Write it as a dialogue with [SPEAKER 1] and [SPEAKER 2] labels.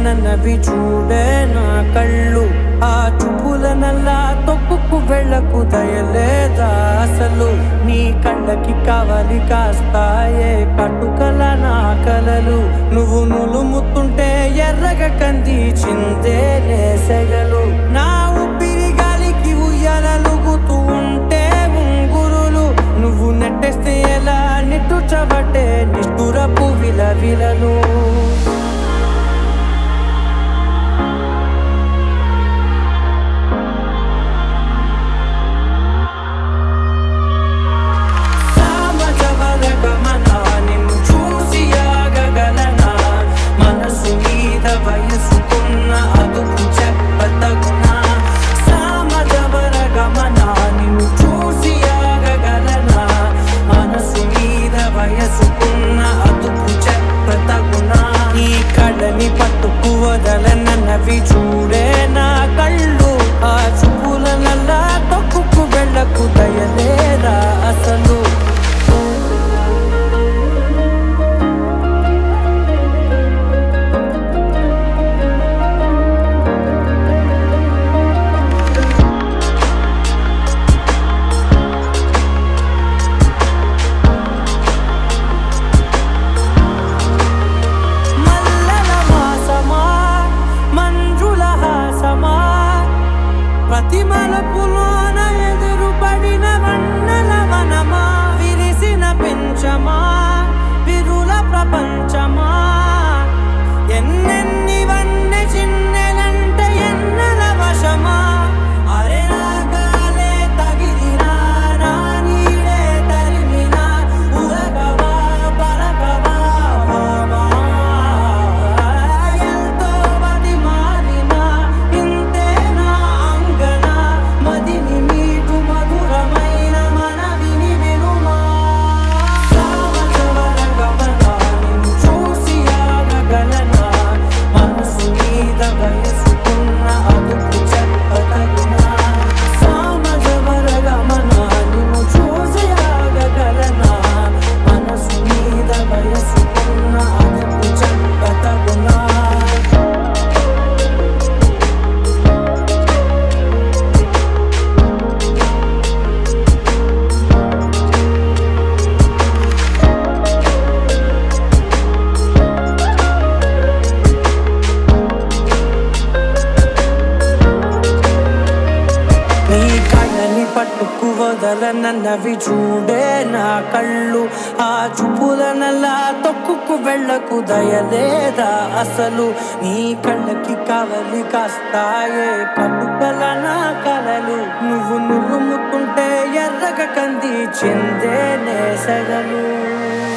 [SPEAKER 1] నన్నవి చూడే నా కళ్ళు ఆ చూపుల నల్లా తొక్కుకు వెళ్ళకు దయలేదా అసలు నీ కళ్ళకి కావాలి కాస్తాయే కట్టుకల నా కలలు నువ్వు నులుముతుంటే ఎర్రగ కంది చిందే నేసెగలు నా ఊపిరి గాలికి ఉయ్యాలలుగుతూ ఉంటే ఉంగురులు నువ్వు నెట్టేస్తే ఎలా నిట్టుచబట్టే నిష్ఠురపు విలవిలను సామజవర గమనా నిన్ను చూసి ఆగగలనా మనసు మీద వయసుకున్న అదుపు చెప్పతగునా సామజవర గమనా నిన్ను చూసి ఆగగలనా మనసు మీద వయసుకున్న అదుపు చెప్పతగునా ఈ కళని పట్టుకు వదలనన్నవి చూడే నా కళ్ళు ఆ చూపుల నల్లా తొక్కుకు వెళ్ళకు దయలేరా అసలు మల్లల వాసమా మంజుల హాసమా ప్రతి మలుపులోన ఎదురుపడిన వన్నెల వనమా విరిసిన పెంచమా విరుల ప్రపంచమా ఎన్నెన్ని వన్నె చిన్నెలంటే ఎన్నెల వశమా అరే రాగాలే తగిలినా నా నీడే తరిమినా ఉరగవా పరగవా వామా ఎంతో మది మారినా ఇంతే నా అంగన మదిని నీకు మధురమైన మనవిని వినుమా సామజవర గమనా నిన్ను చూసి ఆగగలనా మనసు మీద వయసుకున్న అదుపు చెప్పతగునా సామజవర గమనా నిన్ను చూసి ఆగగలనా మనసు మీద వయసుకున్న అదుపు చెప్పతగునా నీ కళ్ళని పట్టుకు వదలనన్నవి చూడే నా కళ్ళు ఆ చూపుల నల్లా తొక్కుకు వెళ్ళకు దయలేదా అసలు నీ కళ్ళకి కావలి కాస్తాయే కట్టుకల నా కలలు నువ్వు నువ్వు ముట్టుంటే ఎర్రగ కంది చెందే నేసగలు